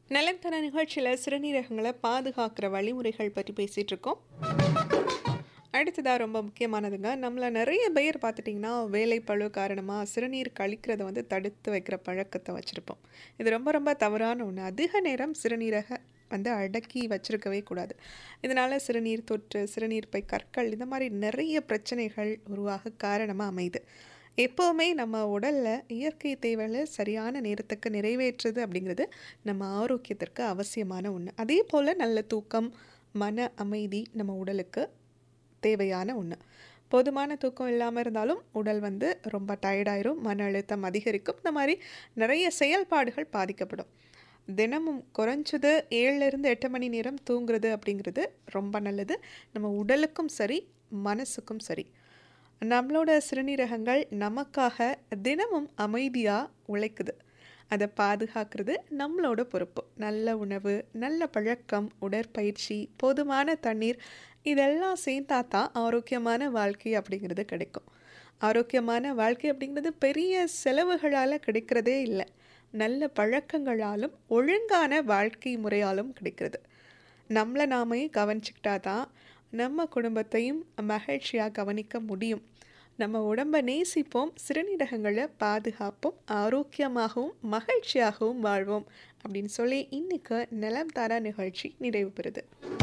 நலம் தர நிகழ்ச்சியில் சிறுநீரகங்களை பாதுகாக்கிற வழிமுறைகள் பற்றி பேசிகிட்டு இருக்கோம் அடுத்ததாக ரொம்ப முக்கியமானதுங்க நம்மள நிறைய பேர் பார்த்துட்டிங்கன்னா வேலைப்பளு காரணமாக சிறுநீர் கழிக்கிறத வந்து தடுத்து வைக்கிற பழக்கத்தை வச்சுருப்போம் இது ரொம்ப ரொம்ப தவறான ஒன்று அதிக நேரம் சிறுநீரக வந்து அடக்கி வச்சிருக்கவே கூடாது இதனால் சிறுநீர் தொற்று சிறுநீர் பை கற்கள் இந்த மாதிரி நிறைய பிரச்சனைகள் உருவாக காரணமாக அமையுது எப்போவுமே நம்ம உடலில் இயற்கை தேவைகளை சரியான நேரத்துக்கு நிறைவேற்றுறது அப்படிங்கிறது நம்ம ஆரோக்கியத்திற்கு அவசியமான ஒன்று அதே போல் நல்ல தூக்கம் மன அமைதி நம்ம உடலுக்கு தேவையான ஒன்று போதுமான தூக்கம் இல்லாமல் இருந்தாலும் உடல் வந்து ரொம்ப டயர்டாயிரும் மன அழுத்தம் அதிகரிக்கும் இந்த மாதிரி நிறைய செயல்பாடுகள் பாதிக்கப்படும் தினமும் குறைஞ்சது ஏழுலேருந்து எட்டு மணி நேரம் தூங்குறது அப்படிங்கிறது ரொம்ப நல்லது நம்ம உடலுக்கும் சரி மனசுக்கும் சரி நம்மளோட சிறுநீரகங்கள் நமக்காக தினமும் அமைதியாக உழைக்குது அதை பாதுகாக்கிறது நம்மளோட பொறுப்பு நல்ல உணவு நல்ல பழக்கம் உடற்பயிற்சி போதுமான தண்ணீர் இதெல்லாம் சேர்ந்தா தான் ஆரோக்கியமான வாழ்க்கை அப்படிங்கிறது கிடைக்கும் ஆரோக்கியமான வாழ்க்கை அப்படிங்கிறது பெரிய செலவுகளால் கிடைக்கிறதே இல்லை நல்ல பழக்கங்களாலும் ஒழுங்கான வாழ்க்கை முறையாலும் கிடைக்கிறது நம்மளை நாமே கவனிச்சுக்கிட்டா தான் நம்ம குடும்பத்தையும் மகிழ்ச்சியாக கவனிக்க முடியும் நம்ம உடம்பை நேசிப்போம் சிறுநீரகங்களை பாதுகாப்போம் ஆரோக்கியமாகவும் மகிழ்ச்சியாகவும் வாழ்வோம் அப்படின்னு சொல்லி இன்னைக்கு நிலம் தாரா நிகழ்ச்சி நிறைவு பெறுது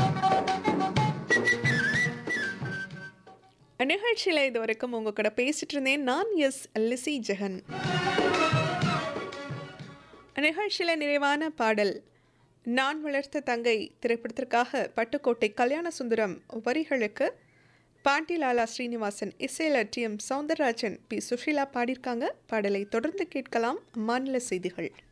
நிகழ்ச்சியில் இது வரைக்கும் உங்க கூட பேசிட்டு இருந்தேன் நான் எஸ் லிசி ஜெகன் நிகழ்ச்சியில் நிறைவான பாடல் நான் வளர்த்த தங்கை திரைப்படத்திற்காக பட்டுக்கோட்டை கல்யாண சுந்தரம் வரிகளுக்கு பாண்டிலாலா ஸ்ரீனிவாசன் இசையில் T M Soundararajan P Susheela பாடியிருக்காங்க பாடலை தொடர்ந்து கேட்கலாம் மாநில செய்திகள்